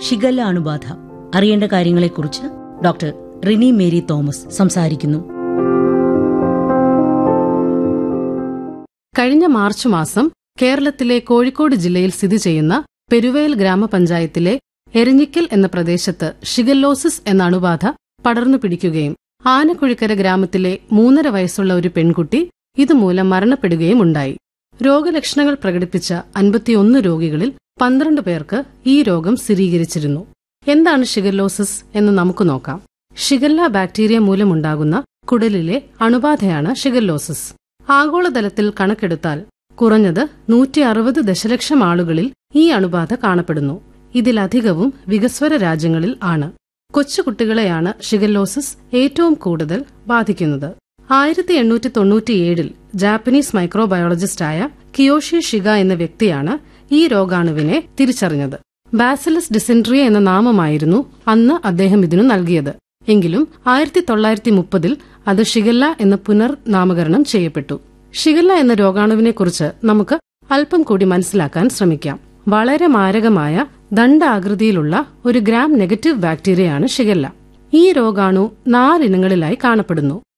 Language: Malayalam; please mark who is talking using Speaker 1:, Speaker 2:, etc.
Speaker 1: ഷിഗല്ല അണുബാധ അറിയേണ്ട കാര്യങ്ങളെക്കുറിച്ച് ഡോക്ടർ റിനി മേരി തോമസ് സംസാരിക്കുന്നു
Speaker 2: കഴിഞ്ഞ മാർച്ച് മാസം കേരളത്തിലെ കോഴിക്കോട് ജില്ലയിൽ സ്ഥിതി ചെയ്യുന്ന പെരുവയൽ ഗ്രാമപഞ്ചായത്തിലെ എരഞ്ഞിക്കൽ എന്ന പ്രദേശത്ത് ഷിഗല്ലോസിസ് എന്ന അണുബാധ പടർന്നു പിടിക്കുകയും ആനക്കുഴിക്കര ഗ്രാമത്തിലെ മൂന്നര വയസ്സുള്ള ഒരു പെൺകുട്ടി ഇതുമൂലം മരണപ്പെടുകയും ഉണ്ടായി രോഗലക്ഷണങ്ങൾ പ്രകടിപ്പിച്ച അൻപത്തിയൊന്ന് രോഗികളിൽ പന്ത്രണ്ട് പേർക്ക് ഈ രോഗം സ്ഥിരീകരിച്ചിരുന്നു എന്താണ് ഷിഗല്ലോസിസ് എന്ന് നമുക്ക് നോക്കാം ഷിഗല്ല ബാക്ടീരിയ മൂലമുണ്ടാകുന്ന കുടലിലെ അണുബാധയാണ് ഷിഗല്ലോസിസ് ആഗോളതലത്തിൽ കണക്കെടുത്താൽ കുറഞ്ഞത് നൂറ്റി അറുപത് ദശലക്ഷം ആളുകളിൽ ഈ അണുബാധ കാണപ്പെടുന്നു ഇതിലധികവും വികസ്വര രാജ്യങ്ങളിൽ ആണ് കൊച്ചുകുട്ടികളെയാണ് ഷിഗല്ലോസിസ് ഏറ്റവും കൂടുതൽ ബാധിക്കുന്നത് ആയിരത്തി എണ്ണൂറ്റി തൊണ്ണൂറ്റിയേഴിൽ ജാപ്പനീസ് മൈക്രോബയോളജിസ്റ്റായ കിയോഷി ഷിഗ എന്ന വ്യക്തിയാണ് ഈ രോഗാണുവിനെ തിരിച്ചറിഞ്ഞത് ബാസിലസ് ഡിസെൻട്രിയ എന്ന നാമമായിരുന്നു അന്ന് അദ്ദേഹം ഇതിനു നൽകിയത് എങ്കിലും ആയിരത്തി തൊള്ളായിരത്തി മുപ്പതിൽ അത് ഷിഗല്ല എന്ന് പുനർനാമകരണം ചെയ്യപ്പെട്ടു ഷിഗല്ല എന്ന രോഗാണുവിനെക്കുറിച്ച് നമുക്ക് അല്പം കൂടി മനസ്സിലാക്കാൻ ശ്രമിക്കാം വളരെ മാരകമായ ദണ്ഡാകൃതിയിലുള്ള ഒരു ഗ്രാം നെഗറ്റീവ് ബാക്ടീരിയയാണ് ഷിഗല്ല ഈ രോഗാണു നാലിനങ്ങളിലായി കാണപ്പെടുന്നു